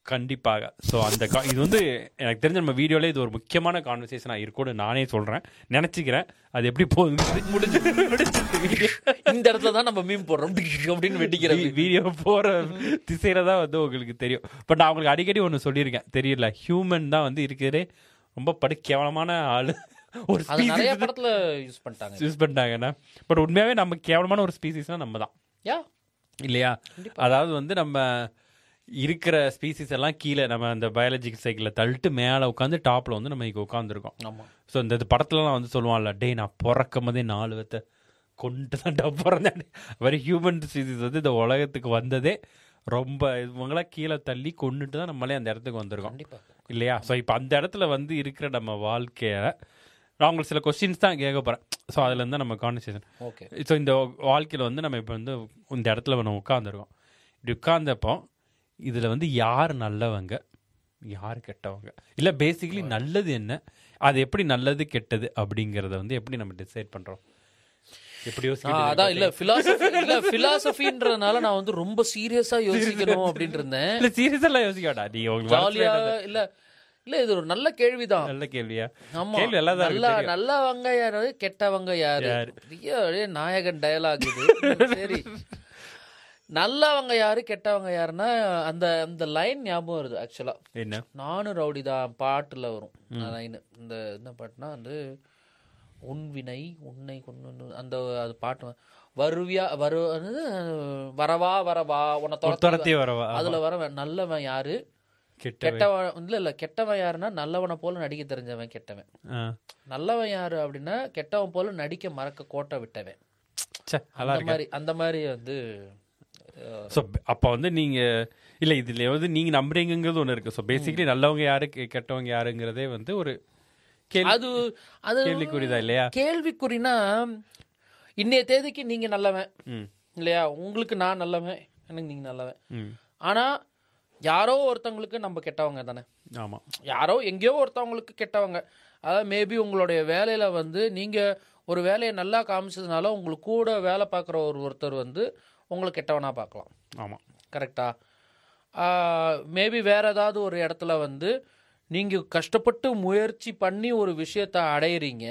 கண்டிப்பாக ஸோ அந்த கா- இது வந்து எனக்கு தெரிஞ்ச நம்ம வீடியோல இது ஒரு முக்கியமான கான்வர்சேஷனாக இருக்கும்னு நானே சொல்கிறேன் நினச்சிக்கிறேன் அது எப்படி போகுது முடிஞ்சு இந்த இடத்துல தான் நம்ம மீன் போடுறோம் அப்படின்னு வெட்டிக்கிற வீடியோ போகிற திசையில தான் வந்து உங்களுக்கு தெரியும் பட் நான் உங்களுக்கு அடிக்கடி ஒன்று சொல்லியிருக்கேன் தெரியல ஹியூமன் தான் வந்து இருக்கிறதே ரொம்ப படு கேவலமான ஆள் ஒரு அது நிறைய ஸ்பீசிஸ் படத்துல யூஸ் பண்ணிட்டாங்க யூஸ் பண்ணிட்டாங்கன்னா பட் உண்மையாகவே நம்ம கேவலமான ஒரு ஸ்பீசிஸ்னால் நம்ம தான் யா இல்லையா அதாவது வந்து நம்ம இருக்கிற ஸ்பீசிஸ் எல்லாம் கீழே நம்ம அந்த பயாலஜிக்கல் சைக்கிளில் தள்ளிட்டு மேலே உட்காந்து டாப்பில் வந்து நம்ம இங்கே உட்காந்துருக்கோம் ஆமா ஸோ இந்த இது படத்துலலாம் வந்து சொல்லுவான்ல டேய் நான் பிறக்கும் போதே நாலு வத்தை கொண்டு தான் பிறந்தேன் மாதிரி ஹியூமன் ஸ்பீசிஸ் வந்து இந்த உலகத்துக்கு வந்ததே ரொம்ப இவங்களாம் கீழே தள்ளி கொண்டுட்டு தான் நம்மளே அந்த இடத்துக்கு வந்திருக்கோம் கண்டிப்பா இல்லையா ஸோ இப்போ அந்த இடத்துல வந்து இருக்கிற நம்ம வாழ்க்கையை நான் உங்களுக்கு சில கொஸ்டின்ஸ் தான் கேட்க போகிறேன் ஸோ அதுலேருந்து தான் நம்ம கான்வர்சேஷன் ஓகே ஸோ இந்த வாழ்க்கையில் வந்து நம்ம இப்போ வந்து இந்த இடத்துல நம்ம உட்காந்துருக்கோம் இப்படி உட்கார்ந்தப்போ இதில் வந்து யார் நல்லவங்க யார் கெட்டவங்க இல்லை பேசிக்கலி நல்லது என்ன அது எப்படி நல்லது கெட்டது அப்படிங்கிறத வந்து எப்படி நம்ம டிசைட் பண்ணுறோம் எப்படி ஆ, யோசிக்கிறது அதான் இல்ல பிலாசபி இல்ல பிலாசபின்றதுனால நான் வந்து ரொம்ப சீரியஸா யோசிக்கணும் அப்படின்னு இருந்தேன் இல்லை சீரியஸெல்லாம் யோசிக்க வேண்டாம் நீ உங்களுக்கு ஜாலியா மனசுல இல்ல இல்ல இது ஒரு நல்ல கேள்விதான் நல்ல கேள்வியா ஆமா கேள்வி நல்லா தான் நல்ல இருக்கு, தெரியும். நல்லவங்க யாரு கெட்டவங்க யாரு யாரு? பெரிய ஒரே நாயகன் டயலாக் இது சரி நல்லவங்க யாரு கெட்டவங்க யாருன்னா அந்த அந்த லைன் ஞாபகம் வருது ஆக்சுவலா என்ன நானும் ரவுடி தான் பாட்டுல வரும் லைன் இந்த என்ன பாட்டுனா வந்து உன் வினை உன்னை கொண்டு அந்த அது பாட்டு வ- வருவியா வரு என்னது? வரவா வரவா உன்னை துரத்தி துரத்தி வரவா அதுல வர நல்லவன் யாரு கெட்ட கெட்டவன் இல்ல இல்ல கெட்டவன் யாருன்னா நல்லவனை போல நடிக்க தெரிஞ்சவன் கெட்டவன் ஆ நல்லவன் யாரு அப்படின்னா கெட்டவன் போல நடிக்க மறக்க கோட்டை விட்டவன் ச்சே, நல்லா அந்த மாதிரி அந்த மாதிரி வந்து அஹ், ஸோ அப்போ வந்து நீங்க இல்ல இதுல வந்து நீங்க நம்புறீங்கிறது ஒன்று இருக்கு ஸோ பேசிக்கலி நல்லவங்க யாரு கெ- கெட்டவங்க யாருங்கிறதே வந்து ஒரு கேள்வி அது அது கேள்விக்குறிதா இல்லையா கேள்விக்குறினா இன்னைய தேதிக்கு நீங்க நல்லவன் ம் இல்லையா உங்களுக்கு நான் நல்லவன் எனக்கு நீங்க நல்லவன் ம் ஆனா யாரோ ஒருத்தவங்களுக்கு நம்ம கெட்டவங்க தானே ஆமா யாரோ எங்கேயோ ஒருத்தவங்களுக்கு கெட்டவங்க அதாவது மேபி உங்களுடைய வேலையில வந்து நீங்க ஒரு வேலையை நல்லா காமிச்சதுனால உங்களுக்கு கூட வேலை பார்க்குற ஒரு ஒருத்தர் வந்து உங்களுக்கு கெட்டவனா பார்க்கலாம் ஆமா கரெக்டா மேபி வேற ஏதாவது ஒரு இடத்துல வந்து நீங்க கஷ்டப்பட்டு முயற்சி பண்ணி ஒரு விஷயத்தை அடையிறீங்க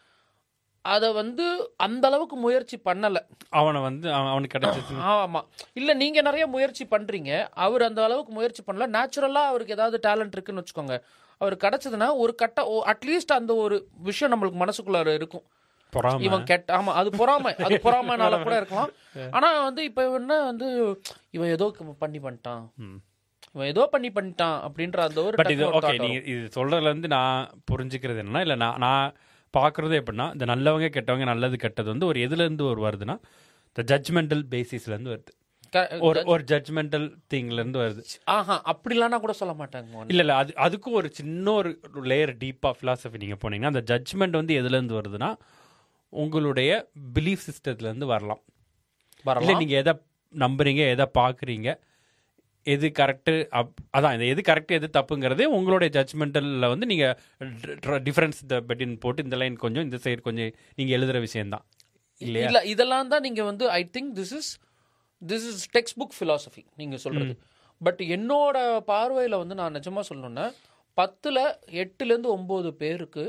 அதை வந்து அந்த அளவுக்கு முயற்சி பண்ணலை அவனை வந்து அவன் அவனுக்கு கிடைச்சிச்சு ஆமா இல்ல நீங்க நிறைய முயற்சி பண்றீங்க அவர் அந்த அளவுக்கு முயற்சி பண்ணல நேச்சுரலா அவருக்கு ஏதாவது டேலண்ட் இருக்குன்னு வச்சுக்கோங்க அவர் கிடைச்சதுன்னா ஒரு கட்ட அட்லீஸ்ட் அந்த ஒரு விஷயம் நம்மளுக்கு மனசுக்குள்ளார இருக்கும் பொறாம இவன் கெட்ட ஆமா அது பொறாமை அது பொறாமைனால கூட இருக்கலாம் ஆனா வந்து இப்ப என்ன வந்து இவன் ஏதோ பண்ணி பண்ணிட்டான் ம். இவன் ஏதோ பண்ணி பண்ணிட்டான் அப்படின்ற அந்த ஒரு பட் இது டக்குனு ஒரு ஓகே thought நீங்க வரும். இது சொல்றதுல இருந்து நான் புரிஞ்சுக்கிறது என்னன்னா இல்ல நான் நான் பார்க்கறது எப்படின்னா இந்த நல்லவங்க கெட்டவங்க நல்லது கெட்டது வந்து ஒரு எதுல இருந்து ஒரு வருதுன்னா இந்த ஜட்ஜ்மெண்டல் பேசிஸ்ல இருந்து வருது க- ஒரு ஒரு ஜட்ஜ்மெண்டல் திங்ல இருந்து வருது ஆஹா அப்படிலாம் நான் கூட சொல்ல மாட்டாங்க இல்ல இல்ல அது அதுக்கும் ஒரு சின்ன ஒரு லேயர் டீப்பா philosophy நீங்க போனீங்கன்னா அந்த ஜட்ஜ்மெண்ட் வந்து எதுல இருந்து வருதுன்னா உங்களுடைய பிலீஃப் சிஸ்டத்துல இருந்து வரலாம் இல்ல வரலாம் நீங்க எதை நம்புறீங்க எதை பாக்குறீங்க எது கரெக்டு அப் அதான் இந்த எது கரெக்ட் எது தப்புங்கிறது உங்களுடைய ஜட்ஜ்மெண்டல்ல வந்து நீங்க டிஃபரன்ஸ் இந்த பெட்டின் போட்டு இந்த லைன் கொஞ்சம் இந்த சைடு கொஞ்சம் நீங்க எழுதுற விஷயம்தான் இல்லையா இல்ல இதெல்லாம் தான் நீங்க வந்து I think this is this is textbook philosophy நீங்க சொல்றது பட் என்னோட பார்வையில வந்து நான் நிஜமா சொல்லணும்னா பத்துல எட்டுல இருந்து ஒன்பது பேருக்கு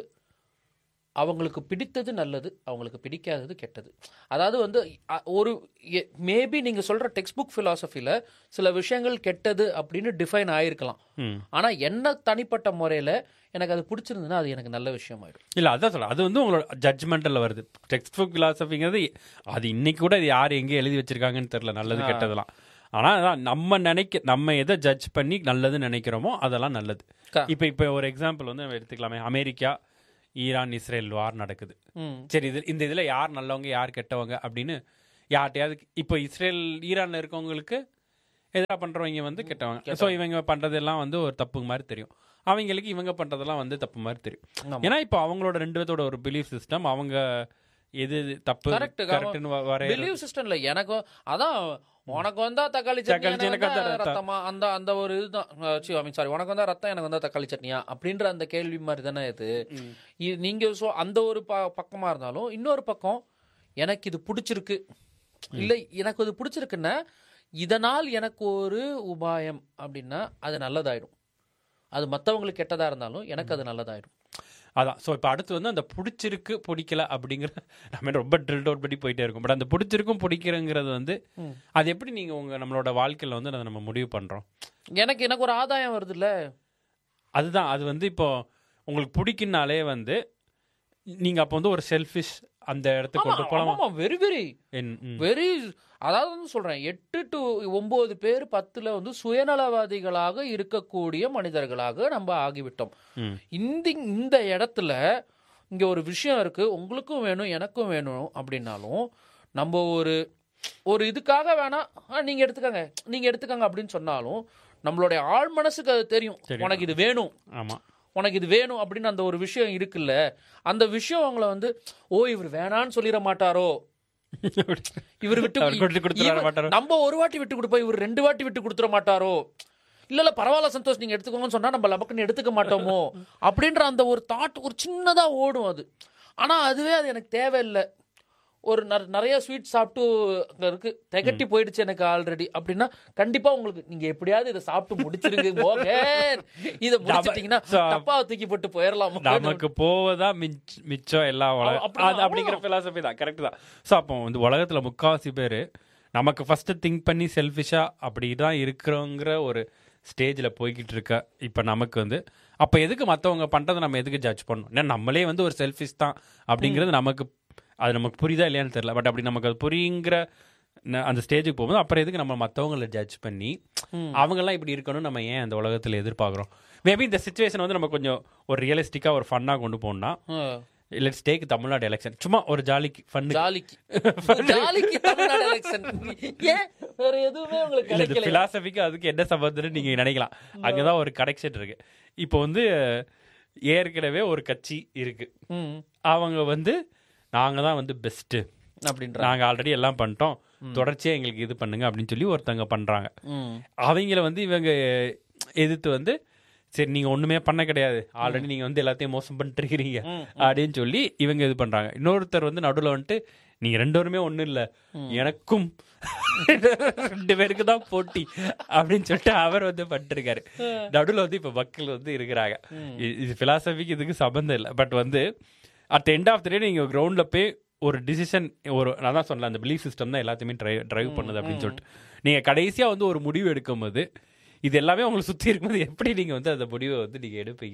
அவங்களுக்கு பிடித்தது நல்லது அவங்களுக்கு பிடிக்காதது கெட்டது அதாவது வந்து அ- ஒரு மேபி நீங்க சொல்ற டெக்ஸ்ட் புக் philosophyல சில விஷயங்கள் கெட்டது அப்படின்னு டிஃபைன் ஆயிருக்கலாம் ம். ஆனா என்ன தனிப்பட்ட முறையில எனக்கு அது பிடிச்சிருந்ததுன்னா அது எனக்கு நல்ல விஷயமாயிடும் இல்ல அதான் சொல்ல அது வந்து உங்களோட ஜட்ஜ்மெண்டல்ல வருது டெக்ஸ்ட் புக் பிலாசபிங்கிறது அது இன்னைக்கு கூட இது யார் எங்கே எழுதி வச்சிருக்காங்கன்னு தெரியல நல்லது கெட்டதெல்லாம் ஆனா அதான் நம்ம நினைக்க நம்ம எதை ஜட்ஜ் பண்ணி நல்லது நினைக்கிறோமோ அதெல்லாம் நல்லது க- இப்போ இப்போ ஒரு எக்ஸாம்பிள் வந்து நம்ம எடுத்துக்கலாமே அமெரிக்கா ஈரான் இஸ்ரேல் வார் நடக்குது ம் சரி இது இந்த இதில் யார் நல்லவங்க யார் கெட்டவங்க அப்படின்னு யார்கிட்டயாவது இப்போ இஸ்ரேல் ஈரானில் இருக்கவங்களுக்கு எதிராக பண்ணுறவங்க வந்து கெட்டவங்க ஸோ இவங்க பண்ணுறதெல்லாம் வந்து ஒரு தப்பு மாதிரி தெரியும் அவங்களுக்கு இவங்க பண்ணுறதெல்லாம் வந்து தப்பு மாதிரி தெரியும் ஆமா. ஏன்னா இப்போ அவங்களோட ரெண்டு பேர்த்தோட ஒரு பிலீஃப் சிஸ்டம் அவங்க எது தப்பு Correct, ஆமா. கரெக்ட்னு வரைய பிலீவ் சிஸ்டம்ல எனக்கு அதான் உனக்கு வந்தா தக்காளி தக்காளி சட்னி எனக்கு எனக்கு வந்தா வந்தா ரத்தம். ரத்தமா அந்த அந்த ஒரு இதுதான் சாரி உனக்கு வந்தா ரத்தம் எனக்கு வந்தா தக்காளி சட்னியா அப்படின்ற அந்த கேள்வி மாதிரி தானே இது இது நீங்க சொ அந்த ஒரு ப பக்கமா இருந்தாலும் இன்னொரு பக்கம் எனக்கு இது பிடிச்சிருக்கு இல்லை எனக்கு இது பிடிச்சிருக்குன்னா இதனால் எனக்கு ஒரு உபாயம் அப்படின்னா அது நல்லதாயிடும் அது மற்றவங்களுக்கு கெட்டதா இருந்தாலும் எனக்கு அது நல்லதாயிடும் அதான் ஸோ இப்போ அடுத்து வந்து அந்த பிடிச்சிருக்கு பிடிக்கல அப்படிங்கிற நம்ம ரொம்ப ட்ரில் அவுட் பண்ணி போயிட்டே இருக்கும் பட் அந்த பிடிச்சிருக்கும் பிடிக்கிறங்கிறது வந்து ம். அது எப்படி நீங்கள் உங்கள் நம்மளோட வாழ்க்கையில் வந்து அதை நம்ம முடிவு பண்ணுறோம் எனக்கு எனக்கு ஒரு ஆதாயம் வருதுல்ல அதுதான் அது வந்து இப்போ உங்களுக்கு பிடிக்குனாலே வந்து நீங்கள் அப்போ வந்து ஒரு செல்ஃபிஷ் அந்த இடத்துக்கு கொண்டு போகலாமா வெரி வெரி என்- ம். வெரி அதாவது வந்து சொல்றேன் எட்டு டு ஒன்பது பேர் பத்துல வந்து சுயநலவாதிகளாக இருக்கக்கூடிய மனிதர்களாக நம்ம ஆகிவிட்டோம் ம். இந்த இந்த இடத்துல இங்க ஒரு விஷயம் இருக்கு உங்களுக்கும் வேணும் எனக்கும் வேணும் அப்படின்னாலும் நம்ம ஒரு ஒரு இதுக்காக வேணா ஆ, நீங்க எடுத்துக்கங்க நீங்க எடுத்துக்கங்க அப்படின்னு சொன்னாலும் நம்மளுடைய ஆழ் மனசுக்கு அது தெரியும் தெரியும். உனக்கு இது வேணும் ஆமாம் உனக்கு இது வேணும் அப்படின்னு அந்த ஒரு விஷயம் இருக்குல்ல அந்த விஷயம் அவங்கள வந்து ஓ இவர் வேணான்னு சொல்லிட மாட்டாரோ இவர் விட்டு அவர் கொடுத்து கொடுத்துட இவர் மாட்டாரோ? நம்ம ஒரு வாட்டி விட்டு கொடுப்போம் இவர் ரெண்டு வாட்டி விட்டு கொடுத்துட மாட்டாரோ இல்ல இல்ல பரவாயில்ல சந்தோஷ் நீங்க எடுத்துக்கோங்கன்னு சொன்னா நம்ம லபக்குன்னு எடுத்துக்க மாட்டோமோ அப்படின்ற அந்த ஒரு தாட் ஒரு சின்னதா ஓடும் அது ஆனா அதுவே அது எனக்கு தேவையில்லை ஒரு நற- நிறைய ஸ்வீட் சாப்பிட்டு அங்க இருக்கு திகட்டி போயிடுச்சு எனக்கு ஆல்ரெடி அப்படின்னா கண்டிப்பா உங்களுக்கு நீங்க எப்படியாவது இதை சாப்பிட்டு முடிச்சிருங்க மோகன் இதை முடிச்சிட்டீங்கன்னா So- டப்பாவை தூக்கி போட்டு போயிடலாம் நமக்கு போவதா மிச்ச மிச்சம் எல்லா உலகம் அப்படிதான், அது அப்படிங்கிற பிலாசபி தான் கரெக்ட் தான் ஸோ அப்போ வந்து உலகத்தில் முக்காவாசி பேர் நமக்கு ஃபர்ஸ்ட் திங்க் பண்ணி செல்ஃபிஷா அப்படி தான் இருக்கிறோங்கிற ஒரு ஸ்டேஜில் போய்கிட்டு இருக்க இப்போ நமக்கு வந்து அப்போ எதுக்கு மற்றவங்க பண்ணுறதை நம்ம எதுக்கு ஜட்ஜ் பண்ணணும் ஏன்னா நம்மளே வந்து ஒரு செல்ஃபிஷ் தான் அப்படிங்கிறது நமக்கு அது நமக்கு புரியுதா இல்லையான்னு தெரியல பட் அப்படி நமக்கு அது புரியுங்கிற ந- அந்த ஸ்டேஜுக்கு போகும்போது அப்புறம் எதுக்கு நம்ம மற்றவங்கள ஜட்ஜ் பண்ணி அவங்கெல்லாம் இப்படி இருக்கணும் நம்ம ஏன் அந்த உலகத்தில் எதிர்பார்க்குறோம் மேபி இந்த சுச்சுவேஷன் வந்து நம்ம கொஞ்சம் ஒரு ரியலிஸ்டிக்காக ஒரு ஃபன்னாக கொண்டு போகணும்னா லெட்ஸ் டேக் தமிழ்நாடு எலெக்ஷன் சும்மா ஒரு ஜாலிக்கு ஃபன்னு ஜாலிக்கு ஜாலிக்கு தமிழ்நாடு எலெக்ஷன் ஏன் வேற எதுவுமே உங்களுக்கு இல்ல இது கிடைக்கல பிலாசபிக்கு அதுக்கு என்ன சம்பந்தம்னு நீங்க நினைக்கலாம் அங்கதான் ஒரு கனெக்ஷன் இருக்கு இப்போ வந்து ஏற்கனவே ஒரு கட்சி இருக்கு ம், அவங்க வந்து நாங்க தான் வந்து பெஸ்ட் அப்படின்ற நாங்க ஆல்ரெடி எல்லாம் பண்ணிட்டோம் தொடர்ச்சியா எங்களுக்கு இது பண்ணுங்க அப்படின்னு சொல்லி ஒருத்தங்க பண்றாங்க ம், அவங்கள வந்து இவங்க எதிர்த்து வந்து சரி நீங்க ஒண்ணுமே பண்ண கிடையாது ஆல்ரெடி நீங்க வந்து எல்லாத்தையும் மோசம் பண்ணிட்டு இருக்கிறீங்க ம், அப்படின்னு சொல்லி இவங்க இது பண்றாங்க இன்னொருத்தர் வந்து நடுவுல வந்துட்டு நீங்க ரெண்டு பேருமே ஒண்ணும் இல்ல எனக்கும் ரெண்டு பேருக்கு தான் போட்டி அப்படின்னு சொல்லிட்டு அவர் வந்து பண்ணிருக்காரு நடுவுல வந்து இப்ப மக்கள் வந்து இருக்கிறாங்க இ- இது பிலாசபிக்கு இதுக்கு சம்பந்தம் இல்லை பட் வந்து at end of the day நீங்க கிரவுண்ட்ல போய் ஒரு டிசிஷன் ஒரு நான் தான் சொன்னேன் அந்த பிலீஃப் சிஸ்டம் தான் எல்லாத்தையுமே ட்ரைவ் டிரைவ் பண்ணுது அப்படின்னு சொல்லிட்டு நீங்க கடைசியா வந்து ஒரு முடிவு எடுக்கும்போது இது எல்லாமே உங்களை சுத்தி இருக்கும்போது எப்படி நீங்க வந்து அந்த முடிவை வந்து நீங்க எடுப்பீங்க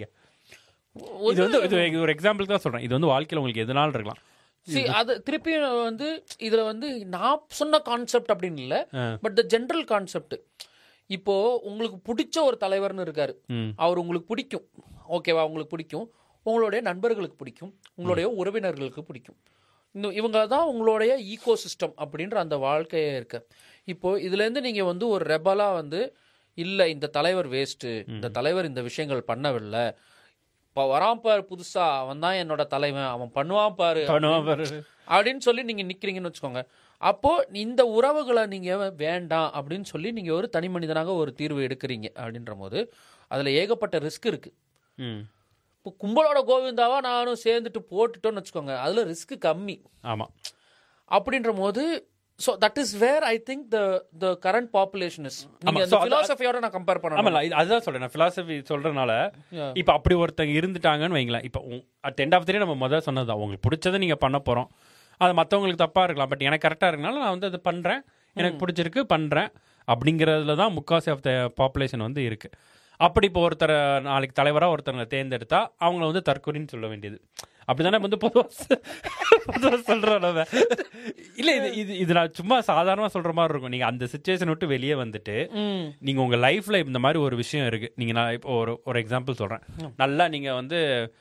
இது வந்து இது ஒரு எக்ஸாம்பிள் தான் சொல்றேன் இது வந்து வாழ்க்கையில உங்களுக்கு எதனாலும் இருக்கலாம் See, அது திருப்பி வந்து இதுல வந்து நான் சொன்ன கான்செப்ட் அப்படின்னு இல்ல ஆ. பட் த ஜென்ரல் கான்செப்ட் இப்போ உங்களுக்கு பிடிச்ச ஒரு தலைவர்னு இருக்காரு ம் அவர் உங்களுக்கு பிடிக்கும் ஓகேவா உங்களுக்கு பிடிக்கும் உங்களுடைய நண்பர்களுக்கு பிடிக்கும் உங்களுடைய உறவினர்களுக்கு பிடிக்கும் இந்த இவங்க தான் உங்களுடைய ஈகோ சிஸ்டம் அப்படின்ற அந்த வாழ்க்கையே இருக்கு இப்போ இதுலேருந்து நீங்கள் வந்து ஒரு ரெபலா வந்து இல்லை இந்த தலைவர் வேஸ்ட்டு இந்த தலைவர் இந்த விஷயங்கள் பண்ணவில்லை இப்போ வரான் பாரு புதுசா அவன் தான் என்னோட தலைவன் அவன் பண்ணுவான் பாரு பண்ணுவான் பாரு. அப்படின்னு சொல்லி நீங்க நிக்கிறீங்கன்னு வச்சுக்கோங்க அப்போ இந்த உறவுகளை நீங்க வேண்டாம் அப்படின்னு சொல்லி நீங்க ஒரு தனி மனிதனாக ஒரு தீர்வு எடுக்கிறீங்க அப்படின்ற போது அதுல ஏகப்பட்ட ரிஸ்க் இருக்கு ம் இப்போ கும்பலோட கோவிந்தாவா நானும் சேர்ந்துட்டு போட்டுட்டோம்னு வச்சுக்கோங்க அதுல ரிஸ்க் கம்மி ஆமா அப்படின்ற போது so that is where I think the the current population is நீங்க so அந்த அது- பிலாசபியோட நான் கம்பேர் பண்ண ஆமால இது- அதுதான் சொல்றேன் நான் பிலாசபி சொல்றதுனால Yeah. இப்போ அப்படி ஒருத்தங்க இருந்துட்டாங்கன்னு வைங்களேன் இப்போ அட் எண்ட் ஆஃப் த நம்ம முதல்ல சொன்னதுதான் உங்களுக்கு பிடிச்சதை நீங்க பண்ண போறோம் அது மற்றவங்களுக்கு தப்பா இருக்கலாம் பட் எனக்கு கரெக்டா இருக்கனால நான் வந்து அதை பண்றேன் எனக்கு பிடிச்சிருக்கு பண்றேன் அப்படிங்கிறதுல தான் முக்காசி ஆஃப் த பாப்புலேஷன் வந்து இருக்கு அப்படி இப்போ ஒருத்தரை நாளைக்கு தலைவராக ஒருத்தரை தேர்ந்தெடுத்தா அவங்கள வந்து தற்கொலைன்னு சொல்ல வேண்டியது அப்படிதானே வந்து பொதுவாக பொதுவாக சொல்கிறோம் நம்ம இல்லை இது இது இது நான் சும்மா சாதாரணமாக சொல்கிற மாதிரி இருக்கும் நீங்கள் அந்த சுச்சுவேஷன் விட்டு வெளியே வந்துட்டு ம் நீங்கள் உங்கள் லைஃப்பில் இந்த மாதிரி ஒரு விஷயம் இருக்குது நீங்கள் நான் இப்போ ஒரு ஒரு எக்ஸாம்பிள் சொல்கிறேன் நல்லா நீங்கள் வந்து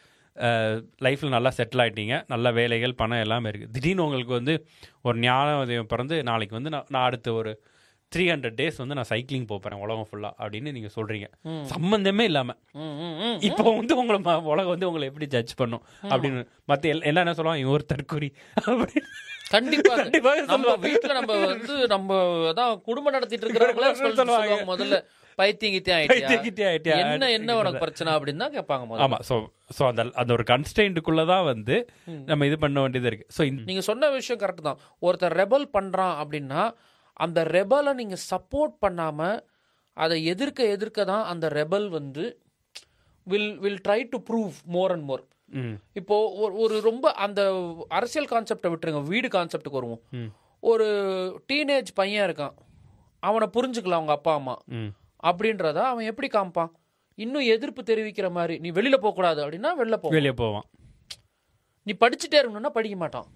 லைஃப்பில் நல்லா செட்டில் ஆயிட்டீங்க நல்ல வேலைகள் பணம் எல்லாமே இருக்குது திடீர்னு உங்களுக்கு வந்து ஒரு ஞான உதயம் பிறந்து நாளைக்கு வந்து நான் நான் அடுத்த ஒரு த்ரீ ஹண்ட்ரட் டேஸ் வந்து நான் சைக்கிளிங் போகிறேன் உலகம் ஃபுல்லாக அப்படின்னு நீங்கள் சொல்கிறீங்க சம்மந்தமே இல்லாமல் ம், ம், ம். இப்போ வந்து உங்களை ம- உலகம் வந்து உங்களை எப்படி ஜட்ஜ் பண்ணும் அப்படின்னு மற்ற எல்லாம் என்ன சொல்லுவாங்க இவன் ஒரு தற்கொலை அப்படின்னு கண்டிப்பா கண்டிப்பாக நம்ம சொல்லுவாங்க. வீட்ல நம்ம வந்து நம்ம அதான் குடும்பம் நடத்திட்டு இருக்கிறவங்களே சொல்லி சொல்லுவாங்க. சொல்லுவாங்க முதல்ல பைத்தியம் கித்தியம் ஆயிட்டியா பைத்தியக்கிட்டே ஆயிட்டியா? என்ன என்ன உனக்கு பிரச்சனை அப்படின்னு தான் கேட்பாங்க முதல்ல ஆமா ஸோ ஸோ அந்த அந்த ஒரு கன்ஸ்டன்ட்டுக்குள்ள தான் வந்து நம்ம இது பண்ண வேண்டியது இருக்கு ஸோ நீங்க சொன்ன விஷயம் கரெக்ட் தான் ஒருத்தர் ரெபல் பண்றான் அப்படின்னா அந்த ரெபலை நீங்கள் சப்போர்ட் பண்ணாமல் அதை எதிர்க்க எதிர்க்க தான் அந்த ரெபல் வந்து will will try to prove more and more ம் இப்போ ஒரு ஒரு ரொம்ப அந்த அரசியல் கான்செப்டை விட்டுருங்க வீடு கான்செப்டுக்கு வருவோம் ம் ஒரு டீனேஜ் பையன் இருக்கான் அவனை புரிஞ்சுக்கலாம் அவங்க அப்பா அம்மா ம் அப்படின்றத அவன் எப்படி காமிப்பான் இன்னும் எதிர்ப்பு தெரிவிக்கிற மாதிரி நீ வெளியில போக கூடாது அப்படின்னா வெளில போ வெளியே போவான் நீ படிச்சுட்டே இருக்கணும்னா படிக்க மாட்டான்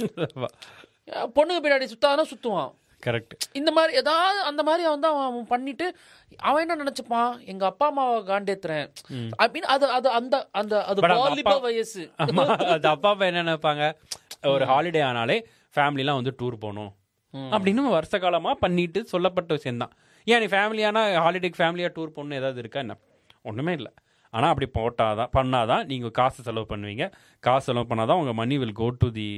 அஹ் பொண்ணுங்க பின்னாடி சுத்தானா சுத்துவான் கரெக்ட் இந்த மாதிரி ஏதாவது அந்த மாதிரி வந்து அவன் பண்ணிட்டு அவன் என்ன நினைச்சுப்பான் எங்க அப்பா அம்மாவை காண்டேத்துறேன் அப்படின்னு அது அது அந்த அந்த அது But அவங்க வாலிப அப்பா- வயசு ஆமா அது அப்பா அப்பா என்ன நினைப்பாங்க ஒரு ஹாலிடே ஆனாலே ஃபேமிலிலாம் வந்து டூர் போகணும் அப்படின்னு வருஷ காலமா பண்ணிட்டு சொல்லப்பட்ட விஷயம் தான் ஏன் நீ ஃபேமிலியானா ஹாலிடேக்கு ஃபேமிலியா டூர் போகணும் ஏதாவது இருக்கா என்ன ஒண்ணுமே இல்லை ஆனா அப்படி போட்டாதான் பண்ணாதான் நீங்க காசு செலவு பண்ணுவீங்க காசு செலவு பண்ணாதான் உங்க மணி வில் கோ டு தி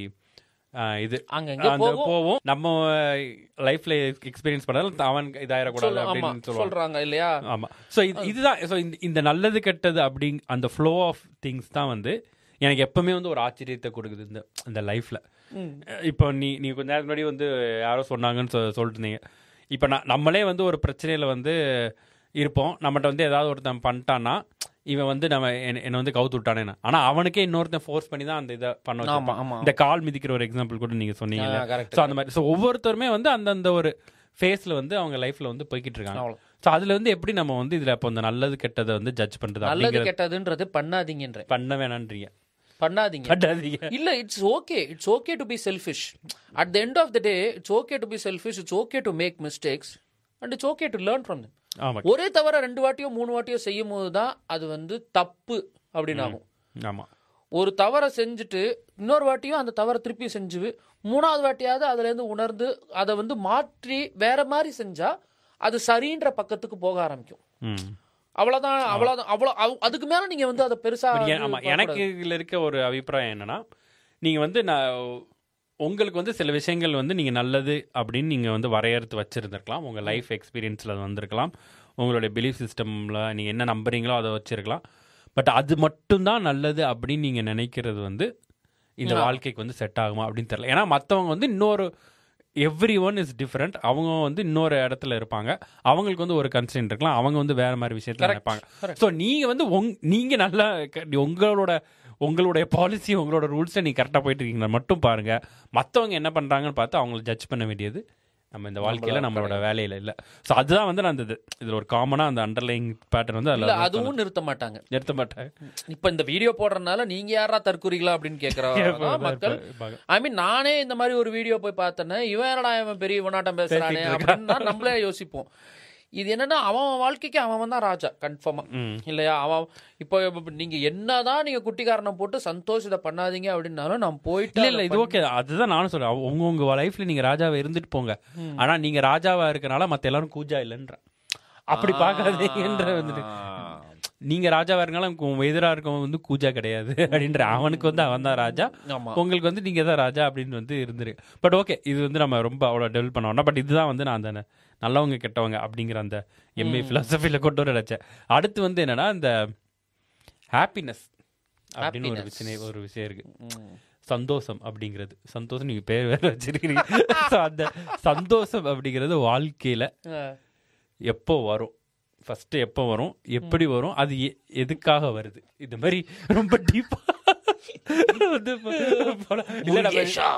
இது அங்க எங்க அந்த போகும் போவோம் நம்ம லைஃப்ல எக்ஸ்பீரியன்ஸ் பண்ணாலும் அவன் இதாயிடக்கூடாது சொல்ல- ஆமா அப்படின்னு சொல்லுவாங்க சொல்றாங்க இல்லையா ஆமா ஸோ இதுதான் ஸோ இந்த இந்த நல்லது கெட்டது அப்படி அந்த ஃப்ளோ ஆஃப் திங்ஸ் தான் வந்து எனக்கு எப்பவுமே வந்து ஒரு ஆச்சரியத்தை கொடுக்குது இந்த இந்த லைஃப்ல இப்போ நீ நீ கொஞ்ச நேரம் முன்னாடி வந்து யாரோ சொன்னாங்கன்னு சொ சொல்லிட்டு இருந்தீங்க இப்போ நான் நம்மளே வந்து ஒரு பிரச்சனையில் வந்து இருப்போம் நம்மகிட்ட வந்து ஏதாவது ஒருத்தன் பண்ணிட்டான்னா இவன் வந்து நம்ம என்ன என்னை வந்து கவுத்து விட்டானே ஆனால் அவனுக்கே இன்னொருத்தன் ஃபோர்ஸ் பண்ணி தான் அந்த இதை பண்ண ஆமா வச்சிருப்பான். ஆமா இந்த கால் மிதிக்கிற ஒரு எக்ஸாம்பிள் கூட நீங்கள் சொன்னீங்க கரெக்ட் ஸோ அந்த மாதிரி ஸோ ஒவ்வொருத்தருமே வந்து அந்தந்த ஒரு ஃபேஸில் வந்து அவங்க லைஃப்பில் வந்து போய்கிட்டு இருக்காங்க அவ்வளவு. ஸோ அதில் வந்து எப்படி நம்ம வந்து இதில் அப்போ இந்த நல்லது கெட்டதை வந்து ஜட்ஜ் பண்ணுறது நல்லது அப்படிங்கிறது கெட்டதுன்றது பண்ணாதீங்கன்ற பண்ண வேணான்றீங்க பண்ணாதீங்க பண்ணாதீங்க இல்ல it's okay it's okay to be selfish at the end of the day it's okay to be selfish it's okay to make mistakes and it's okay to learn from them ஆமாம் ஒரே தவிர ரெண்டு வாட்டியோ மூணு வாட்டியோ செய்யும் போது தான் அது வந்து தப்பு அப்படின்னு ஆகும் ஆமாம் ஒரு தவறை செஞ்சுட்டு இன்னொரு வாட்டியும் அந்த தவறை திருப்பி செஞ்சு மூணாவது வாட்டியாவது அதுல இருந்து உணர்ந்து அதை வந்து மாற்றி வேற மாதிரி செஞ்சா அது சரின்ற பக்கத்துக்கு போக ஆரம்பிக்கும் ம் அவ்வளவுதான் அவ்வளவுதான் அவ்வளவு அவ்- அதுக்கு மேல நீங்க வந்து அதை பெருசா பட் ஏன்- வந்து ஆமா பார்க்க எனக்கு இதில் இருக்க ஒரு அபிப்பிராயம் என்னன்னா நீங்க வந்து நான் உங்களுக்கு வந்து சில விஷயங்கள் வந்து நீங்க நல்லது அப்படின்னு நீங்க வந்து வரையறுத்து வச்சிருந்திருக்கலாம் உங்க லைஃப் எக்ஸ்பீரியன்ஸ்ல அது வந்திருக்கலாம் உங்களுடைய பிலீஃப் சிஸ்டம்ல நீங்க என்ன நம்புறீங்களோ அதை வச்சிருக்கலாம் பட் அது மட்டும்தான் நல்லது அப்படின்னு நீங்க நினைக்கிறது வந்து இந்த வாழ்க்கைக்கு வந்து செட் ஆகுமா அப்படின்னு தெரியல ஏன்னா மற்றவங்க வந்து இன்னொரு எவ்ரி ஒன் இஸ் டிஃப்ரெண்ட் அவங்க வந்து இன்னொரு இடத்துல இருப்பாங்க அவங்களுக்கு வந்து ஒரு கன்சென்ட் இருக்கலாம் அவங்க வந்து வேற மாதிரி விஷயத்துல Correct. நினைப்பாங்க Correct. ஸோ நீங்க வந்து உங் நீங்க நல்லா க- உங்களோட உங்களுடைய பாலிசி உங்களோட ரூல்ஸை நீங்க கரெக்டாக போயிட்டு இருக்கீங்களா மட்டும் பாருங்க மற்றவங்க என்ன பண்றாங்கன்னு பார்த்து அவங்கள ஜட்ஜ் பண்ண வேண்டியது நம்ம இந்த வாழ்க்கையில நம்மளோட வேலையில இல்ல ஸோ அதுதான் வந்து நான் இந்த இது- இதுல ஒரு காமனா அந்த அண்டர்லைங் பேட்டர்ன் வந்து இல்ல அதில் அதுவும் நிறுத்த மாட்டாங்க நிறுத்த மாட்டேன் இப்ப இந்த வீடியோ போடுறதுனால நீங்க யாரா தற்கூறிகளா அப்படின்னு கேக்குறாங்க மக்கள் இருப்பாங்க. ஐ மீன் நானே இந்த மாதிரி ஒரு வீடியோ போய் பார்த்தேன்னா இவன் என்னடா இவன் பெரிய இவனாட்டம் பேசுறானே பேசிட்டு அப்படின்னு தான் நம்மளே யோசிப்போம் இது என்னன்னா அவன் வாழ்க்கைக்கு அவன் தான் ராஜா கன்ஃபார்மா ம். இல்லையா அவன் இப்போ இப்ப நீங்க என்னதான் நீங்க குட்டிக்காரனை போட்டு சந்தோஷ் இதை பண்ணாதீங்க அப்படின்னாலும் நான் போயிட்டு இல்ல இல்ல இது ஓகே அதுதான் நானும் சொல்றேன் அவ- உங்க உங்க லைஃப்ல நீங்க ராஜாவா இருந்துட்டு போங்க ஆனா நீங்க ராஜாவா இருக்கனால மத்த எல்லாரும் கூஜா இல்லைன்ற அப்படி பார்க்காதீங்கன்ற வந்துட்டு நீங்க ராஜாவா இருக்கனால உங்க எதிரா இருக்கவன் வந்து கூஜா கிடையாது அப்படின்ற அவனுக்கு வந்து அவன் தான் ராஜா ஆமா உங்களுக்கு வந்து நீங்க தான் ராஜா அப்படின்னு வந்து இருந்துரு பட் ஓகே இது வந்து நம்ம ரொம்ப அவ்வளோ டெவலப் பண்ண வேண்டாம் பட் இதுதான் வந்து நான் அந்த நல்லவங்க கெட்டவங்க அப்படிங்கிற அந்த எம்ஏ ஃபிலாசபியில் கொண்டு வர நினைச்சேன் அடுத்து வந்து என்னன்னா இந்த ஹாப்பினஸ் அப்படின்னு ஒரு விஷயம் ஒரு விஷயம் இருக்கு ம். சந்தோஷம் அப்படிங்கிறது சந்தோஷம் நீங்க பேர் வேற வச்சிருக்கீங்க So, அந்த சந்தோஷம் அப்படிங்கிறது வாழ்க்கையில அஹ், எப்போ வரும் ஃபர்ஸ்ட் எப்போ வரும் எப்படி வரும் அது எ- எதுக்காக வருது இந்த மாதிரி ரொம்ப டீப்பா வந்து போலாம். இல்ல நம்ம- முருகேஷா.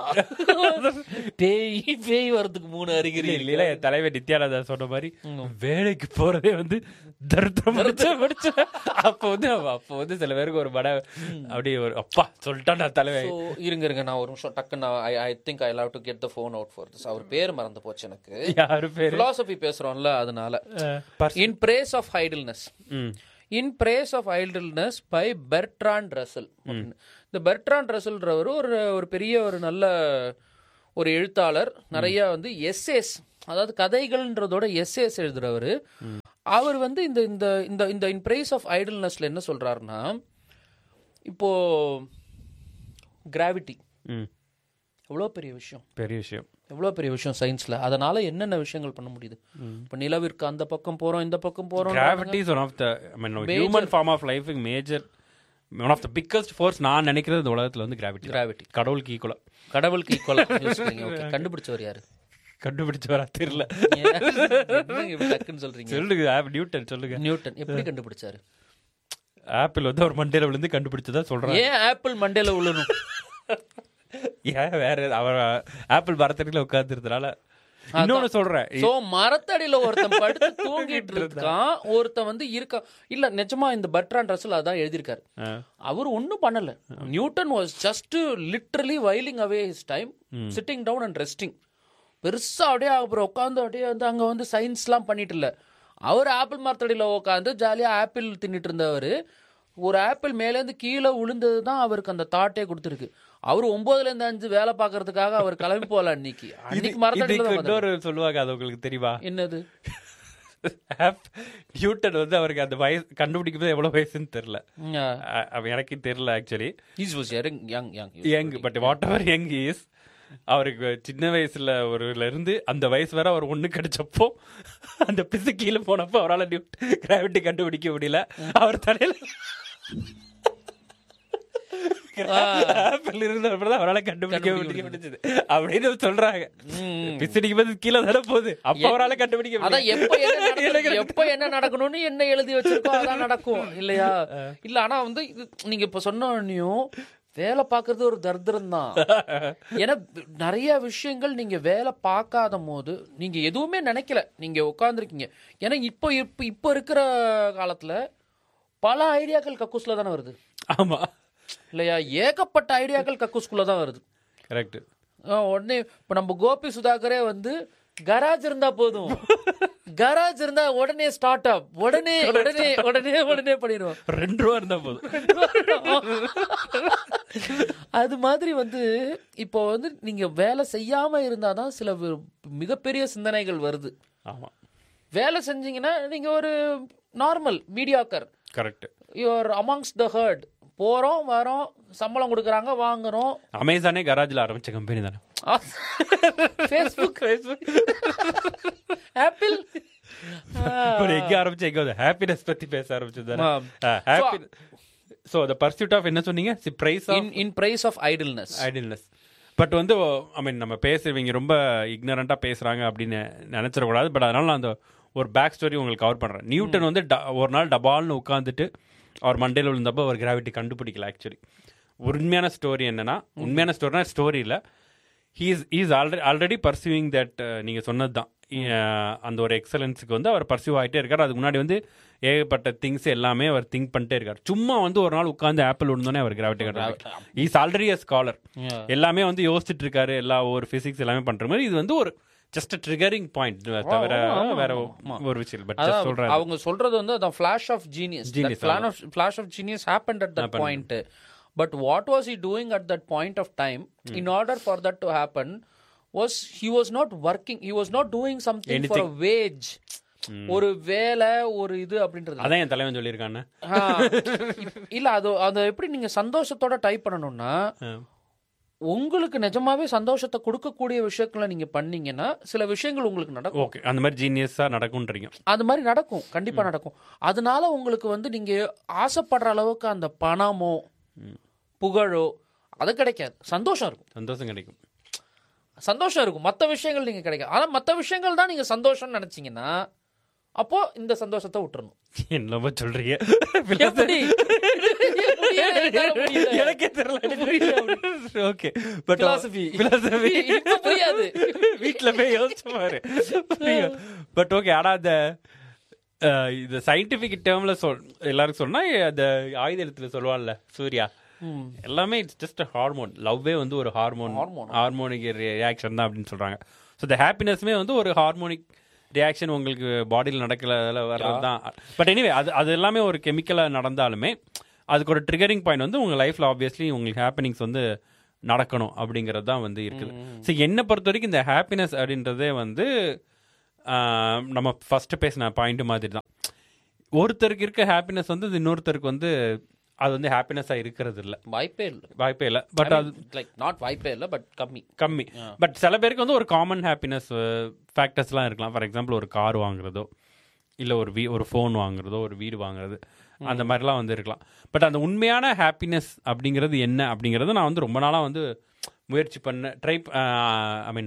பேய் பேய் வரதுக்கு மூணு அறிகுறி இல்ல இல்ல என் தலைவர் நித்யானந்தா சொன்ன மாதிரி வேலைக்கு போறதே வந்து தரித்திரம் முடிச்ச முடிச்ச அப்போ வந்து அவ- அப்போ வந்து சில பேருக்கு ஒரு மட அப்படியே ஒரு அப்பா சொல்லிட்டான் நான் தலைவர் So, இருங்க இருங்க நான் ஒரு நிமிஷம் டக்குன்னு I I think I love to get the phone out for this அவர் பேர் மறந்து போச்சு எனக்கு யாரு பேரு philosophy பேசுறோம்ல அதனால பர்ஸ்- in praise of idleness hmm in praise of idleness by Bertrand Russell இந்த பெர்ட்ராண்ட் ரசல்ன்றவர் ஒரு ஒரு பெரிய ஒரு நல்ல ஒரு எழுத்தாளர் நிறைய வந்து எஸ்ஏஸ் அதாவது கதைகள்ன்றதோட எஸ்ஏஸ் எழுதுறவர் அவர் வந்து இந்த இந்த இந்த இந்த இன் பிரேஸ் ஆஃப் ஐடில்னஸ்ல என்ன சொல்றாருன்னா இப்போ கிராவிட்டி ம் எவ்வளோ பெரிய விஷயம் பெரிய விஷயம் எவ்வளோ பெரிய விஷயம் சயின்ஸ்ல அதனால என்னென்ன விஷயங்கள் பண்ண முடியுது இப்போ நிலவிற்கு அந்த பக்கம் போறோம் இந்த பக்கம் போறோம் gravity is one of the I mean human form of life major one of the biggest force நான் நினைக்கிறது இந்த உலகத்துல வந்து கிராவிட்டி கிராவிட்டி கடவுளுக்கு ஈக்குவலா கடவுளுக்கு ஈக்குவலா ஓகே கண்டுபிடிச்சவர் யாரு கண்டுபிடிச்சு வரா தெரியல என்னங்க இப்படி டக்குன்னு சொல்றீங்க சொல்லுங்க ஆப் நியூட்டன் சொல்லுங்க நியூட்டன் எப்படி கண்டுபிடிச்சாரு ஆப்பிள் வந்து ஒரு மண்டையில விழுந்து கண்டுபிடிச்சதா சொல்றாங்க ஏன் ஆப்பிள் மண்டையில விழணும் ஏன் வேற அவர் ஆப்பிள் மரத்தடியில உட்காந்துருந்தனால இன்னொன்னு சொல்றேன் சோ மரத்தடியில ஒருத்தன் படுத்து தூங்கிட்டு இருக்கான் ஒருத்தன் வந்து இருக்கான் இல்ல நிஜமா இந்த பட்ரான் ரசல் அதான் எழுதியிருக்காரு ஆ. அவர் ஒன்றும் பண்ணல Newton was just literally whiling away his time sitting down and resting பெருசா அப்படியே அப்புறம் உட்காந்து அப்படியே வந்து அங்க வந்து சயின்ஸ்லாம் பண்ணிட்டு இல்ல அவர் ஆப்பிள் மரத்தடியில உட்காந்து ஜாலியா ஆப்பிள் தின்னுட்டு இருந்தவர் ஒரு ஆப்பிள் மேலேருந்து கீழே விழுந்தது தான் அவருக்கு அந்த தாட்டே கொடுத்துருக்கு அவர் ஒன்பதுல இருந்து அஞ்சு வேலை பார்க்கறதுக்காக அவர் கிளம்பி போகல அன்னைக்கு அன்னைக்கு மரத்தடியில இதுக்கு தான் உட்கார்ந்தாரு. இன்னொரு சொல்லுவாங்க அது உங்களுக்கு தெரியுமா என்னது ஆப் நியூட்டன் வந்து அவருக்கு அந்த வயசு கண்டுபிடிக்கும் போது எவ்வளவு வயசுன்னு தெரியல Yeah. அ- அவ எனக்கு தெரியல actually He was young, young, young. Young but whatever young is அவருக்கு சின்ன வயசுல ஒருல இருந்து அந்த வயசு வரை அவர் ஒண்ணு கிடைச்சப்போ அந்த பிசு கீழே போனப்போ அவரால் கிராவிட்டி கண்டுபிடிக்க முடியல அவர் தலையில ஆப்பிள் இருந்தப்ப தான் அவரால் கண்டுபிடிக்க முடிய முடிஞ்சது அப்படின்னு சொல்றாங்க பிசடிக்கும் போது கீழே தானே போகுது அப்ப அவரால் கண்டுபிடிக்க அதான் முடியல. எப்ப என்ன நடக்கணும், எப்ப என்ன நடக்கணும்னு என்ன எழுதி வச்சிருக்கோ அதான் நடக்கும் இல்லையா இல்ல ஆனா வந்து இது நீங்க இப்ப சொன்னியும் வேலை பார்க்கறது ஒரு தரித்திரம் தான் ஏன்னா நிறைய விஷயங்கள் நீங்க வேலை பார்க்காத போது நீங்க எதுவுமே நினைக்கல நீங்க உட்காந்துருக்கீங்க ஏன்னா இப்போ இப்போ இப்போ இருக்கிற காலத்துல பல ஐடியாக்கள் கக்கூஸ்ல தானே வருது ஆமா இல்லையா ஏகப்பட்ட ஐடியாக்கள் கக்கூஸ்குள்ள தான் வருது கரெக்ட் ஆ, உடனே இப்ப நம்ம கோபி சுதாகரே வந்து கராஜ் இருந்தா போதும் கராஜ் இருந்தா உடனே ஸ்டார்ட் அப் உடனே உடனே உடனே உடனே பண்ணிடுவோம் ரெண்டு ரூபா இருந்தா போதும் அது மாதிரி வந்து இப்போ வந்து நீங்க வேலை செய்யாம இருந்தாதான் சில வி- மிகப்பெரிய சிந்தனைகள் வருது ஆமா வேலை செஞ்சீங்கன்னா நீங்க ஒரு normal mediocre correct your amongst the herd போறோம் வரோம் சம்பளம் கொடுக்குறாங்க வாங்குறோம் அமேசானே கராஜ்ல ஆரம்பிச்ச கம்பெனி தானே ஃபேஸ்புக் ஆப்பிள் ஒரு எங்க ஆரம்பிச்சு எங்க வந்து ஹாப்பினஸ் பத்தி பேச ஆரம்பிச்சது ஆம். Happy so the pursuit of என்ன சொன்னீங்க சி praise of in in praise of idleness idealness but வந்து ஐ மீன் நம்ம பேசுறவங்க ரொம்ப இக்னரண்டா பேசுறாங்க அப்படின்னு நினைச்சிடக்கூடாது பட் அதனால நான் அந்த ஒரு பேக் ஸ்டோரி உங்களுக்கு கவர் பண்றேன் நியூட்டன் வந்து ட- ஒரு நாள் டபால்னு உட்காந்துட்டு அவர் மண்டையில் விழுந்தப்போ அவர் கிராவிட்டி கண்டுபிடிக்கல ஆக்சுவலி உண்மையான ஸ்டோரி என்னன்னா உண்மையான ஸ்டோரினா ஸ்டோரி இல்லை he's is already already pursuing that நீங்கள் சொன்னது தான் அந்த ஒரு எக்ஸலன்ஸுக்கு வந்து அவர் பர்சியூ ஆகிட்டே இருக்கார் அதுக்கு முன்னாடி வந்து ஏகப்பட்ட திங்ஸ் எல்லாமே அவர் திங்க் பண்ணிட்டே இருக்கார் சும்மா வந்து ஒரு நாள் உட்காந்து ஆப்பிள் விழுந்தோடனே அவர் கிராவிட்டி கண்டுபிடிக்கார் இஸ் ஆல்ரெடி அ ஸ்காலர் எல்லாமே வந்து யோசிச்சுட்டு இருக்காரு எல்லா ஒரு பிசிக்ஸ் எல்லாமே பண்ற மாதிரி இது வந்து ஒரு ஜஸ்ட் ட்ரிகரிங் பாயிண்ட் தவிர வேற ஒரு விஷயம் பட் ஜஸ்ட் சொல்றேன் அவங்க சொல்றது வந்து அதான் flash of genius Genius, flash of genius happened at that point but what was he doing at that point of time in order for that to happen was he was not working he was not doing something for a wage ஒரு வேலை ஒரு இது அப்படின்றது அதான் என் தலைவன் சொல்லியிருக்கானே ஆ, இல்ல அது அதை எப்படி நீங்க சந்தோஷத்தோட டைப் பண்ணணும்னா உங்களுக்கு நிஜமாவே சந்தோஷத்தை கொடுக்கக்கூடிய விஷயங்களை நீங்க பண்ணீங்கன்னா சில விஷயங்கள் உங்களுக்கு நடக்கும் ஓகே அந்த மாதிரி ஜீனியஸா நடக்கும்ன்றீங்க அது மாதிரி நடக்கும் கண்டிப்பா நடக்கும் அதனால உங்களுக்கு வந்து நீங்க ஆசைப்படுற அளவுக்கு அந்த பணமோ புகழோ அது கிடைக்காது சந்தோஷம் இருக்கும் சந்தோஷம் கிடைக்கும் சந்தோஷம் இருக்கும் மற்ற விஷயங்கள் நீங்க கிடைக்காது ஆனா மற்ற விஷயங்கள் தான் நீங்க சந்தோஷம்னு நினைச்சீங்கன்னா அப்போ இந்த சந்தோஷத்தை விட்டுறணும் என்னமோ சொல்றீங்க எப்படி? என்னால முடியல. எனக்கே தெரியல ஓகே பட் Philosophy. philosophy. இப்ப புரியாது. வீட்ல போய் யோசிச்சு பாரு பட் ஓகே ஆனா அந்த அஹ், இது சயின்டிபிக் டேர்ம்ல சொல் எல்லாருக்கும் சொன்னா அந்த ஆயுத எழுத்துல சொல்லுவான்ல சூர்யா எல்லாமே இட்ஸ் ஜஸ்ட் ஹார்மோன் லவ்வே வந்து ஒரு ஹார்மோன் Hormone. ஹார்மோனிக் ரியாக்ஷன் தான் அப்படின்னு சொல்றாங்க ஸோ இந்த ஹாப்பினஸ்மே வந்து ஒரு ஹார்மோனிக் ரியாக்ஷன் உங்களுக்கு பாடியில் நடக்கல வர்றது தான் பட் எனிவே அது அது எல்லாமே ஒரு கெமிக்கலாக நடந்தாலுமே அதுக்கு ஒரு ட்ரிகரிங் பாயிண்ட் வந்து உங்கள் லைஃப்பில் ஆப்வியஸ்லி உங்களுக்கு ஹாப்பினிங்ஸ் வந்து நடக்கணும் அப்படிங்கிறது தான் வந்து இருக்குது ஸோ என்னை பொறுத்த வரைக்கும் இந்த ஹாப்பினஸ் அப்படின்றதே வந்து ஆஹ், நம்ம ஃபஸ்ட்டு பேசின பாயிண்ட் மாதிரி தான் ஒருத்தருக்கு இருக்க ஹாப்பினஸ் வந்து இது இன்னொருத்தருக்கு வந்து அது வந்து ஹாப்பினஸாக இருக்கிறது இல்லை வாய்ப்பே இல்லை வாய்ப்பே இல்லை பட் அது லைக் நாட் வாய்ப்பே இல்லை பட் கம்மி கம்மி பட் சில பேருக்கு வந்து ஒரு காமன் ஹாப்பினஸ் ஃபேக்டர்ஸ்லாம் இருக்கலாம் ஃபார் எக்ஸாம்பிள் ஒரு கார் வாங்குறதோ இல்லை ஒரு வீ ஒரு ஃபோன் வாங்குறதோ ஒரு வீடு வாங்குறது அந்த மாதிரிலாம் வந்து இருக்கலாம் பட் அந்த உண்மையான ஹாப்பினஸ் அப்படிங்கிறது என்ன அப்படிங்கிறது நான் வந்து ரொம்ப நாளாக வந்து முயற்சி பண்ண ட்ரை ஐ மீன்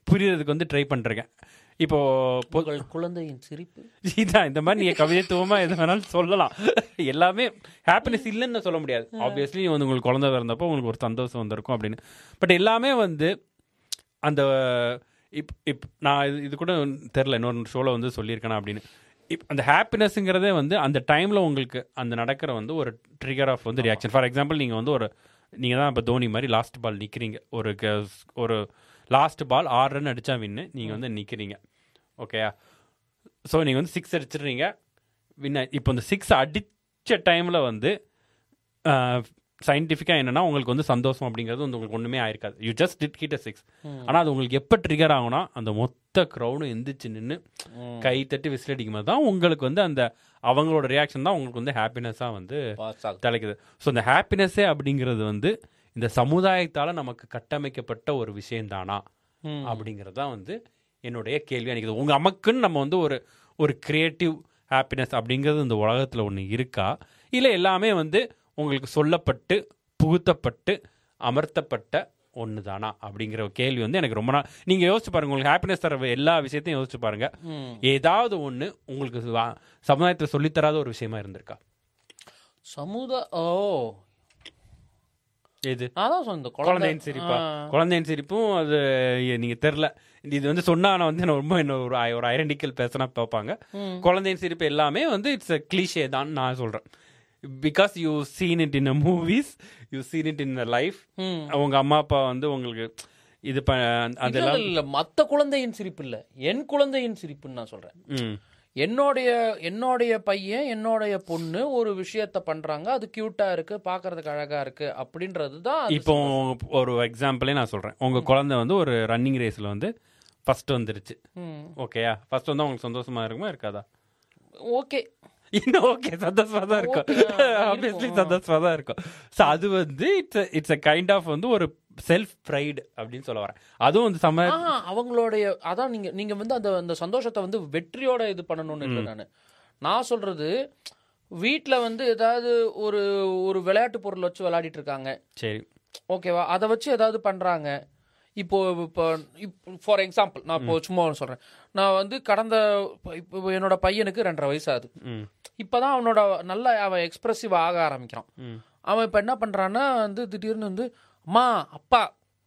புரியறதுக்கு வந்து ட்ரை பண்ணிருக்கேன் இப்போ பொ- உங்கள் குழந்தையின் சிரிப்பு இதான் இந்த மாதிரி நீங்க கவிதைத்துவமா எது வேணாலும் சொல்லலாம் எல்லாமே ஹாப்பினஸ் இல்லைன்னு சொல்ல முடியாது ஆப்வியஸ்லி வந்து உங்களுக்கு குழந்தை பிறந்தப்போ உங்களுக்கு ஒரு சந்தோஷம் வந்திருக்கும் அப்படின்னு பட் எல்லாமே வந்து அந்த இப் இப் நான் இது இது கூட தெரில இன்னொரு ஷோவில் வந்து சொல்லியிருக்கேனா அப்படின்னு இப் அந்த ஹாப்பினஸ்ங்கிறதே வந்து அந்த டைமில் உங்களுக்கு அந்த நடக்கிற வந்து ஒரு ட்ரிகர் ஆஃப் வந்து ரியாக்ஷன் ஃபார் எக்ஸாம்பிள் நீங்கள் வந்து ஒரு நீங்கள் தான் இப்போ தோனி மாதிரி லாஸ்ட் பால் நிற்கிறீங்க ஒரு க- ஒரு லாஸ்ட் பால் ஆறு ரன் அடித்தா வின்னு நீங்கள் வந்து நிற்கிறீங்க ஓகேயா ஸோ நீங்கள் வந்து சிக்ஸ் அடிச்சிடுறீங்க வின் இப்போ இந்த சிக்ஸ் அடித்த டைமில் வந்து சயின்டிஃபிக்காக என்னன்னா உங்களுக்கு வந்து சந்தோஷம் அப்படிங்கிறது வந்து உங்களுக்கு ஒன்றுமே ஆயிருக்காது you just did hit six ஆனால் அது உங்களுக்கு எப்போ ட்ரிகர் ஆகும்னா அந்த மொத்த க்ரௌடும் எந்திரிச்சு நின்று கை தட்டி விசில் அடிக்கும் போது தான் உங்களுக்கு வந்து அந்த அவங்களோட ரியாக்ஷன் தான் உங்களுக்கு வந்து ஹாப்பினஸாக வந்து பாஸ் ஆகுது தலைக்குது ஸோ இந்த ஹாப்பினஸ்ஸே அப்படிங்கிறது வந்து இந்த சமுதாயத்தால் நமக்கு கட்டமைக்கப்பட்ட ஒரு விஷயம்தானா ம். அப்படிங்கிறது தான் வந்து என்னுடைய கேள்வி நினைக்குது உங்கள் அம்மாக்குன்னு நம்ம வந்து ஒரு ஒரு கிரியேட்டிவ் ஹாப்பினஸ் அப்படிங்கிறது இந்த உலகத்தில் ஒன்று இருக்கா இல்லை எல்லாமே வந்து உங்களுக்கு சொல்லப்பட்டு புகுத்தப்பட்டு அமர்த்தப்பட்ட ஒன்று தானா அப்படிங்கிற ஒரு கேள்வி வந்து எனக்கு ரொம்ப நாள் நீங்கள் யோசிச்சு பாருங்க உங்களுக்கு ஹாப்பினஸ் தர எல்லா விஷயத்தையும் யோசிச்சு பாருங்க ம். ஏதாவது ஒன்று உங்களுக்கு வா- சமுதாயத்தில் சொல்லித்தராத ஒரு விஷயமா இருந்திருக்கா சமுதா ஓ எது நான் தான் சொன்னேன் குழந்தை குழந்தையின் சிரிப்பா ஆ. குழந்தையின் சிரிப்பும் அது எ- நீங்க தெரில இது வந்து சொன்னா நான் வந்து நான் ரொம்ப என்ன ஒரு ஐ- ஒரு ஐடென்டிக்கல் பேசினா பார்ப்பாங்க ம். குழந்தையின் சிரிப்பு எல்லாமே வந்து இட்ஸ் அ கிளீஷே தான் நான் சொல்றேன் because you seen it in a movies you seen it in a life ம். உங்க அம்மா அப்பா வந்து உங்களுக்கு இது ப இல்ல, அதெல்லாம் இல்ல, இல்ல மத்த குழந்தையின் சிரிப்பு இல்ல என் குழந்தையின் சிரிப்புன்னு நான் சொல்றேன் ம் என்னுடைய என்னுடைய பையன் என்னுடைய பொண்ணு ஒரு விஷயத்த பண்றாங்க அது கியூட்டா இருக்கு பாக்குறதுக்கு அழகா இருக்கு அப்படின்றது தான் அது இப்போ ஒரு எக்ஸாம்பிளே நான் சொல்றேன் உங்க குழந்தை வந்து ஒரு ரன்னிங் ரேஸ்ல வந்து ஃபர்ஸ்ட் வந்துருச்சு ம். ஓகேயா ஃபர்ஸ்ட் வந்து உங்களுக்கு சந்தோஷமா இருக்குமா இருக்காதா ஓகே இன்னும் ஓகே சந்தோஷமா தான் இருக்கும் Okay, ஆ, ஆப்வியஸ்லி இருக்கும். சந்தோஷமா தான் இருக்கும் ஸோ அது வந்து it's it's a kind of வந்து ஒரு செல்ஃப் ப்ரைடு அப்படின்னு சொல்ல வரேன் அதுவும் வந்து சம ஆஹா அவங்களுடைய அதான் நீங்க நீங்க வந்து அந்த அந்த சந்தோஷத்தை வந்து வெற்றியோட இது பண்ணணும்னு இல்லை நான் நான் சொல்றது வீட்ல வந்து ஏதாவது ஒரு ஒரு விளையாட்டு பொருள் வச்சு விளையாடிட்டு இருக்காங்க சரி ஓகேவா அதை வச்சு ஏதாவது பண்றாங்க இப்போ இப்போ ஃபார் எக்ஸாம்பிள் நான் இப்போ சும்மா ஒன்று சொல்றேன் நான் வந்து கடந்த இப்போ என்னோட பையனுக்கு ரெண்டரை வயசு ஆகுது ம் இப்பதான் அவனோட நல்ல அவன் எக்ஸ்பிரசிவ் ஆக ஆரம்பிக்கிறான் ம் அவன் இப்ப என்ன பண்றான்னா வந்து திடீர்னு வந்து அம்மா அப்பா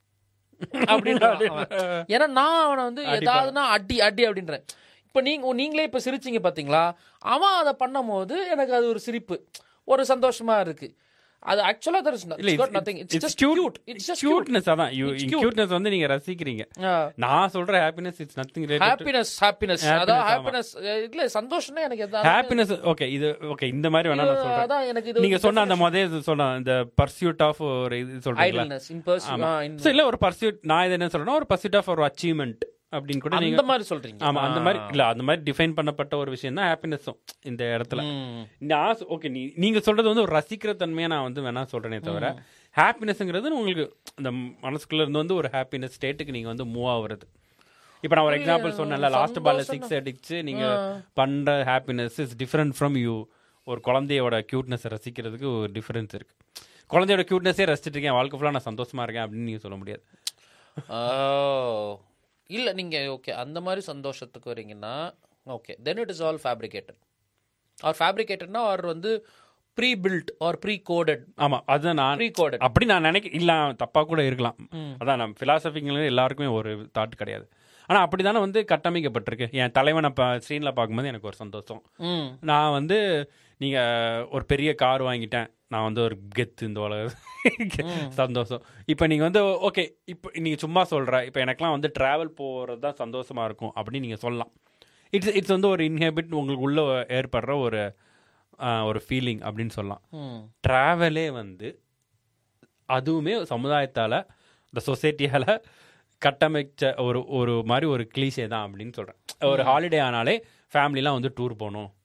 அப்படின்றான் அவன். ஏன்னா நான் அவனை வந்து ஏதாவதுனா அடி அடி அப்படின்றேன் இப்ப நீங்க நீங்களே இப்ப சிரிச்சீங்க பாத்தீங்களா அவன் அதை பண்ணும்போது எனக்கு அது ஒரு சிரிப்பு ஒரு சந்தோஷமா இருக்கு அது ஆக்சுவலா தர் இஸ் இல்ல nothing it's it's just cute cute it's just cute cuteness அதான் கியூட்னஸ் வந்து நீங்க ரசிக்கிறீங்க நான் சொல்ற happiness it's nothing related happiness happiness அதான் ஹாப்பினஸ் இல்ல சந்தோஷம்னா எனக்கு எதாவது ஹாப்பினஸ் ஓகே இது ஓகே இந்த மாதிரி வேணா நான் சொல்றேன் அதான் எனக்கு இது நீங்க சொன்ன அந்த முதல் சொன்ன இந்த பர்சியூட் ஆஃப் ஒரு இது சொல்றீங்களா ஐடல்னஸ் இன் பர்சன் ஸோ இல்ல ஒரு பர்சியூட் நான் இது என்ன சொல்றேன்னா ஒரு பர்சியூட் ஆஃப் ஒரு அச்சீவ்மெண்ட் அப்படின்னு கூட நீங்க அந்த மாதிரி சொல்றீங்க ஆமா அந்த மாதிரி இல்ல அந்த மாதிரி டிஃபைன் பண்ணப்பட்ட ஒரு விஷயம் தான் ஹாப்பினஸும் இந்த இடத்துல ம். நான் ஓகே நீ நீங்க சொல்றது வந்து ஒரு ரசிக்கிற தன்மையா நான் வந்து வேணா சொல்றேனே தவிர ஹாப்பினஸ்ங்கிறது உங்களுக்கு அந்த மனசுக்குள்ள இருந்து வந்து ஒரு ஹாப்பினஸ் ஸ்டேட்டுக்கு நீங்க வந்து மூவ் ஆகுறது இப்போ நான் ஒரு எக்ஸாம்பிள் சொன்னேன்ல லாஸ்ட் பால்ல சிக்ஸ் அடிச்சு நீங்க பண்ற happiness is different from you ஒரு குழந்தையோட கியூட்னஸ் ரசிக்கிறதுக்கு ஒரு டிஃபரன்ஸ் இருக்கு குழந்தையோட கியூட்னஸே ரசிச்சிட்டு இருக்கேன் வாழ்க்கை ஃபுல்லாக நான் சந்தோஷமா இருக்கேன் அப்படின்னு நீங்க சொல்ல முடியாது ஓ இல்ல நீங்க ஓகே அந்த மாதிரி சந்தோஷத்துக்கு வரீங்கன்னா okay then it is all fabricated or ஃபேப்ரிகேட்டட்னா ஆர் வந்து pre built or pre coded ஆமா அதுதான் நான் ப்ரீ கோடட் அப்படி நான் நினைக்க இல்ல தப்பா கூட இருக்கலாம் அதான் நம்ம பிலாசபிங்கிறது எல்லாருக்குமே ஒரு தாட் கிடையாது ஆனா அப்படிதானே வந்து கட்டமைக்கப்பட்டிருக்கு என் தலைவனை பா ஸ்க்ரீனில் பார்க்கும்போது எனக்கு ஒரு சந்தோஷம் ம் நான் வந்து நீங்க ஒரு பெரிய கார் வாங்கிட்டேன் நான் வந்து ஒரு கெத்து இந்த உலக சந்தோஷம் இப்போ நீங்க வந்து ஓகே இப்போ நீங்க சும்மா சொல்ற இப்போ எனக்கெல்லாம் வந்து டிராவல் போகிறது தான் சந்தோஷமா இருக்கும் அப்படின்னு நீங்க சொல்லலாம் இட்ஸ் இட்ஸ் வந்து ஒரு இன்ஹேபிட் உங்களுக்கு உள்ள ஏற்படுற ஒரு ஆஹ், ஒரு ஃபீலிங் அப்படின்னு சொல்லலாம் ம் ட்ராவலே வந்து அதுவுமே சமுதாயத்தால் இந்த சொசைட்டியால் கட்டமைச்ச ஒரு ஒரு மாதிரி ஒரு கிளீஷே தான் அப்படின்னு சொல்கிறேன் ஒரு ஹாலிடே ஆனாலே ஃபேமிலிலாம் வந்து டூர் போகணும்